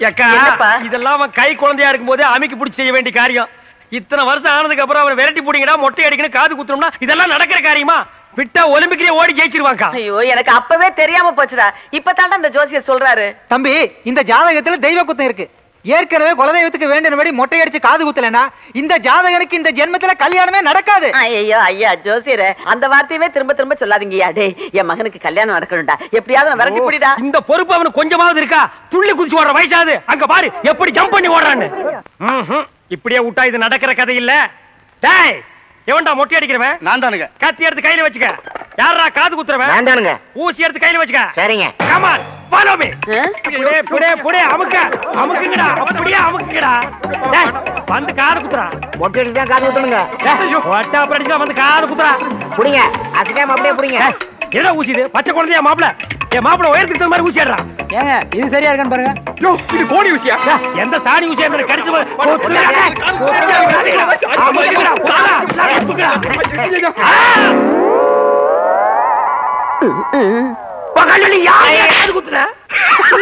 ஏக்கா என்னப்பா? இதெல்லாம் அவன் கை குழந்தையா இருக்கும் போதே அமைக்கு பிடிச்சி செய்ய வேண்டிய காரியம் இத்தனை வருஷம் ஆனதுக்கு அப்புறம் அவனை விரட்டி போடிங்கடா மொட்டை அடிக்கணும் காது குத்துறோம்னா இதெல்லாம் நடக்கிற காரியமா விட்டா ஒலிம்பிக்லயே ஓடி ஜெயிச்சிருவாங்கக்கா ஐயோ எனக்கு அப்பவே தெரியாம போச்சுடா இப்பதான்டா இந்த ஜோசியர் சொல்றாரு தம்பி இந்த ஜாதகத்துல தெய்வ குத்தம் இருக்கு ஏற்கனவே குலதெய்வத்துக்கு வேண்டினபடி மொட்டை அடிச்சு காது குத்தலனா இந்த ஜாதகனுக்கு இந்த ஜென்மத்துல கல்யாணமே நடக்காது ஐயோ ஐயா ஜோசியரே அந்த வார்த்தையவே திரும்ப திரும்ப சொல்லாதீங்கய்யா டேய் என் மகனுக்கு கல்யாணம் நடக்கணும்டா எப்படியாவது அவன் விரட்டி புடிடா இந்த பொறுப்பு அவனுக்கு கொஞ்சமாவது இருக்கா துள்ளி குதிச்சு ஓடுற வயசாது அங்க பாரு எப்படி ஜம்ப் பண்ணி ஓடுறான்னு ம்ஹும். இப்படியே விட்டா இது நடக்கிற கதை இல்ல டேய் எவன்டா மொட்டை அடிக்கிறவன் நான் தானுங்க கத்தி எடுத்து கையில வச்சுக்க யாரா காது குத்துறவன் நான் தானுங்க ஊசி எடுத்து கையில வச்சுக்க சரிங்க கமான் ஃபாலோ மீ ஆ? புடே புடே புடே அமுக்க அமுக்குங்கடா அப்படியே அமுக்குங்கடா டேய் வந்து காது குத்துறா மொட்டை அடிச்சு தான் காது ஊத்தணுங்க டேய் ஒட்டா படிச்சா வந்து காது குத்துறா புடிங்க அசைக்காம அப்படியே புடிங்க டேய், என்னடா ஊசி இது பச்சை குழந்தையா மாப்பிள என் மாப்பிள உயரத்துக்கு தகுந்த மாதிரி ஊசி ஏடுறா ஏங்க இது சரியா இருக்கான்னு பாருங்க யோ இது கோடி ஊசியா டேய், எந்த சாணி ஊசியா இருந்தாலும் கடிச்சு போ- கொத்துடா, டேய். கொத்துடா, கொத்துடா. அமுக்குங்கடா, கொத்துடா, அமுக்குங்கடா. ஆ! பகல்ல நீ யாரையா காது குத்துற